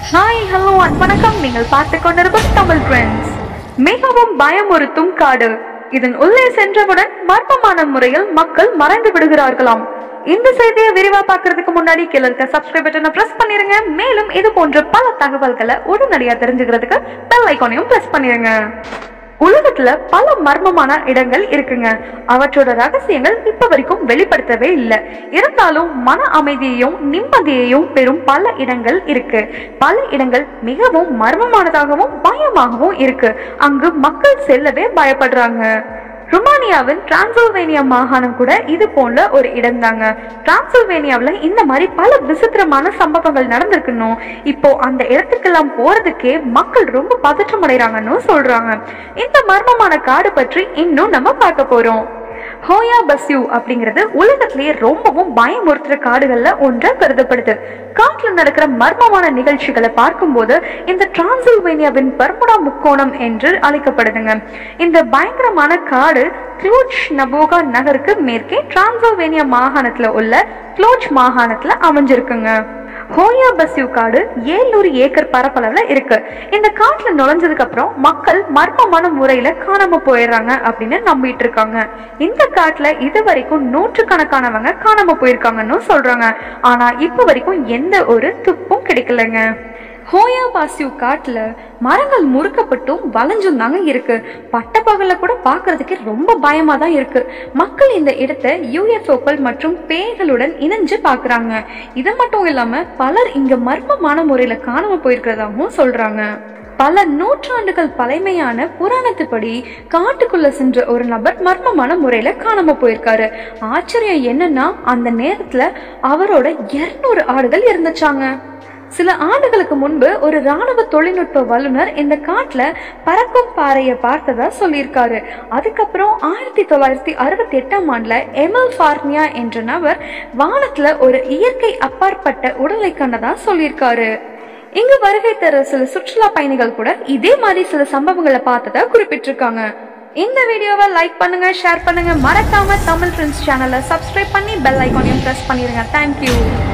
hi hello and வணக்கம் நீங்கள் பார்த்து கொண்டிருப்பது தமிழ் ட்ரெண்ட்ஸ் மிகவும் பயமுறுத்தும் காடு இதன் உள்ளே சென்றவுடன் மர்மமான முறையில் மக்கள் மறைந்து விடுகிறார்களாம் இந்த செய்தியை விரிவா பார்க்கறதுக்கு முன்னாடி கீழே இருக்க சப்ஸ்கிரைப் பட்டனை பிரஸ் பண்ணிருங்க மேலும் இது போன்ற பல தகவல்களை உடனடியா தெரிஞ்சுக்கிறதுக்கு பெல் ஐக்கானையும் பிரஸ் பண்ணிருங்க உலகத்துல பல மர்மமான இடங்கள் இருக்குங்க அவற்றோட ரகசியங்கள் இப்ப வரைக்கும் வெளிப்படுத்தவே இல்லை இருந்தாலும் மன அமைதியையும் நிம்மதியையும் பெறும் பல இடங்கள் இருக்கு பல இடங்கள் மிகவும் மர்மமானதாகவும் பயமாகவும் இருக்கு அங்கு மக்கள் செல்லவே பயப்படுறாங்க ருமானியாவின் டிரான்சில்வேனியா மாகாணம் கூட இது போன்ற ஒரு இடம் தாங்க டிரான்சில்வேனியாவில் இந்த மாதிரி பல விசித்திரமான சம்பவங்கள் நடந்திருக்கணும் இப்போ அந்த இடத்துக்கெல்லாம் போறதுக்கே மக்கள் ரொம்ப பதற்றம் அடைறாங்கன்னு சொல்றாங்க இந்த மர்மமான காடு பற்றி இன்னும் நம்ம பார்க்க போறோம் ஹோயா பஸ்யூ அப்படிங்கிறது உலகத்திலேயே ரொம்பவும் பயமுறுத்துற காடுகள்ல ஒன்றா கருதப்படுது காட்டுல நடக்கிற மர்மமான நிகழ்ச்சிகளை பார்க்கும்போது இந்த டிரான்சில்வேனியாவின் பர்முடா முக்கோணம் என்று அழைக்கப்படுதுங்க இந்த பயங்கரமான காடு க்ளூச் நபோகா நகருக்கு மேற்கே டிரான்சில்வேனியா மாகாணத்துல உள்ள க்ளோச் மாகாணத்துல அமைஞ்சிருக்குங்க ஹோயா பஸ்யூ காடு ஏழ்நூறு ஏக்கர் பரப்பளவுல இருக்கு இந்த காட்டுல நுழைஞ்சதுக்கு அப்புறம் மக்கள் மர்மமான முறையில காணாம போயிடுறாங்க அப்படின்னு நம்பிட்டு இருக்காங்க இந்த காட்டுல இது வரைக்கும் நூற்றுக்கணக்கானவங்க காணாம போயிருக்காங்கன்னு சொல்றாங்க ஆனா இப்ப வரைக்கும் எந்த ஒரு துப்பும் கிடைக்கலங்க ஹோயா பாசியூ காட்டுல மரங்கள் முறுக்கப்பட்டும் வளைஞ்சும் தாங்க இருக்கு பட்டப்பகல்ல கூட பார்க்கிறதுக்கே ரொம்ப பயமா தான் இருக்கு மக்கள் இந்த இடத்தை யூஎஃப்ஓக்கள் மற்றும் பேய்களுடன் இணைஞ்சு பாக்குறாங்க இது மட்டும் இல்லாம பலர் இங்க மர்மமான முறையில காணாம போயிருக்கிறதாகவும் சொல்றாங்க பல நூற்றாண்டுகள் பழமையான புராணத்துப்படி காட்டுக்குள்ள சென்ற ஒரு நபர் மர்மமான முறையில காணாம போயிருக்காரு ஆச்சரியம் என்னன்னா அந்த நேரத்துல அவரோட இருநூறு ஆடுகள் இருந்துச்சாங்க சில ஆண்டுகளுக்கு முன்பு ஒரு ராணுவ தொழில்நுட்ப வல்லுநர் இந்த காட்டுல பறக்கும் பாறையை பார்த்ததா சொல்லியிருக்காரு அதுக்கப்புறம் ஆயிரத்தி தொள்ளாயிரத்தி அறுபத்தி எட்டாம் ஆண்டுல எமல் ஃபார்னியா என்ற நபர் வானத்துல ஒரு இயற்கை அப்பாற்பட்ட உடலை கண்டதா சொல்லியிருக்காரு இங்கு வருகை தர சில சுற்றுலா பயணிகள் கூட இதே மாதிரி சில சம்பவங்களை பார்த்ததா குறிப்பிட்டிருக்காங்க இந்த வீடியோவை லைக் பண்ணுங்க ஷேர் பண்ணுங்க மறக்காம தமிழ் ஃப்ரெண்ட்ஸ் சேனலை சப்ஸ்கிரைப் பண்ணி பெல் ஐக்கானையும் பிரஸ் பண்ணிருங்க தேங்க்யூ